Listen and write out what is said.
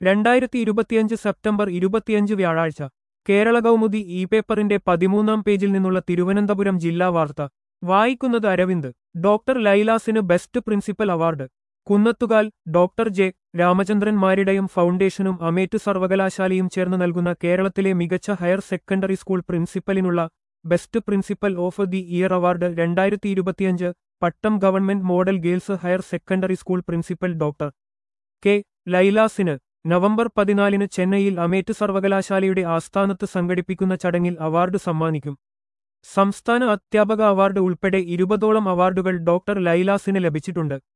രണ്ടായിരത്തി ഇരുപത്തിയഞ്ച് സെപ്റ്റംബർ ഇരുപത്തിയഞ്ച് വ്യാഴാഴ്ച കേരള കൗമുദി ഇ പേപ്പറിന്റെ പതിമൂന്നാം പേജിൽ നിന്നുള്ള തിരുവനന്തപുരം ജില്ലാ വാർത്ത വായിക്കുന്നത് അരവിന്ദ് ഡോക്ടർ ലൈലാസിന് best principal award Kunnathukal doctor J Ramachandran മാരിടയും ഫൗണ്ടേഷനും അമേറ്റ് സർവകലാശാലയും ചേർന്ന് നൽകുന്ന കേരളത്തിലെ മികച്ച ഹയർ സെക്കൻഡറി സ്കൂൾ പ്രിൻസിപ്പലിനുള്ള best principal of the year award രണ്ടായിരത്തി ഇരുപത്തിയഞ്ച് Pattom government model girls higher secondary school principal doctor K ലൈലാസിന് നവംബർ പതിനാലിന് ചെന്നൈയിൽ അമേറ്റ് സർവകലാശാലയുടെ ആസ്ഥാനത്ത് സംഘടിപ്പിക്കുന്ന ചടങ്ങിൽ അവാർഡ് സമ്മാനിക്കും സംസ്ഥാന അധ്യാപക അവാർഡ് ഉൾപ്പെടെ ഇരുപതോളം അവാർഡുകൾ ഡോക്ടർ ലൈലാസിന് ലഭിച്ചിട്ടുണ്ട്